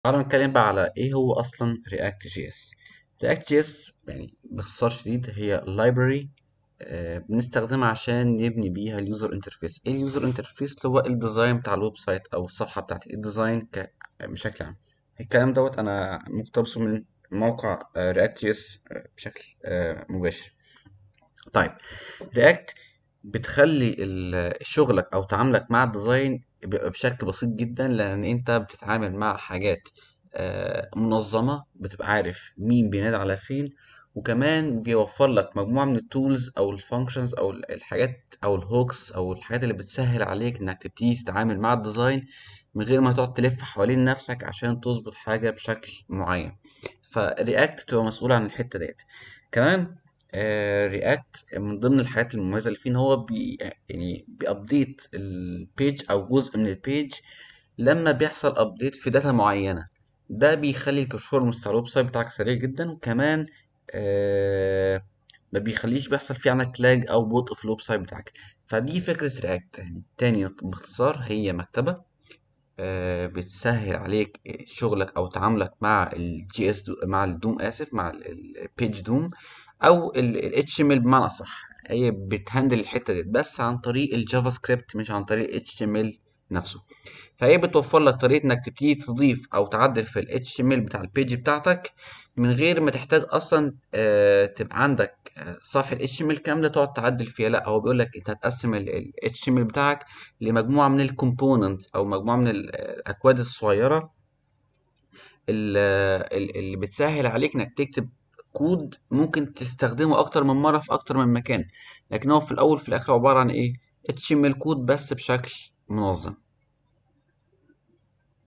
تعالوا نتكلم بقى على ايه هو اصلا React JS React JS يعني باختصار شديد هي library آه، بنستخدمها عشان نبني بيها اليوزر انترفيس ايه اليوزر انترفيس اللي هو الديزاين بتاع الويب سايت او الصفحه بتاعتي الديزاين ك... بشكل عام الكلام دوت انا مقتبسه من موقع رياكت جي اس بشكل آه، مباشر طيب رياكت بتخلي ال- شغلك او تعاملك مع الديزاين بيبقى بشكل بسيط جدا لان انت بتتعامل مع حاجات آه، منظمة بتبقى عارف مين بينادي على فين وكمان بيوفر لك مجموعة من التولز او الفانكشنز او ال- الحاجات او الهوكس او الحاجات اللي بتسهل عليك انك تبتدي تتعامل مع الديزاين من غير ما تقعد تلف حوالين نفسك عشان تظبط حاجة بشكل معين فرياكت بتبقى مسؤولة عن الحتة ديت كمان رياكت من ضمن الحاجات المميزة اللي فيه ان هو بي يعني بيابديت البيج او جزء من البيج لما بيحصل ابديت في داتا معينة ده بيخلي البرفورمانس بتاع الويب سايت بتاعك سريع جدا وكمان آه ما بيخليش بيحصل فيه عندك لاج او بطء في الويب سايت بتاعك فدي فكرة رياكت يعني تاني باختصار هي مكتبة آه، بتسهل عليك شغلك او تعاملك مع الجي اس دو مع الدوم اسف مع البيج دوم او الاتش ام ال بمعنى صح هي بتهندل الحته دي بس عن طريق الجافا سكريبت مش عن طريق الاتش ام ال نفسه فهي بتوفر لك طريقه انك تبتدي تضيف او تعدل في الاتش ام ال بتاع البيج بتاعتك من غير ما تحتاج اصلا آه، تبقى عندك آه، صفحه الاتش ام ال كامله تقعد تعدل فيها لا هو بيقول لك انت هتقسم الاتش ام ال بتاعك لمجموعه من الكومبوننتس او مجموعه من ال- الاكواد الصغيره ال- ال- اللي بتسهل عليك انك تكتب كود ممكن تستخدمه اكتر من مره في اكتر من مكان لكن هو في الاول في الاخر عباره عن ايه HTML كود بس بشكل منظم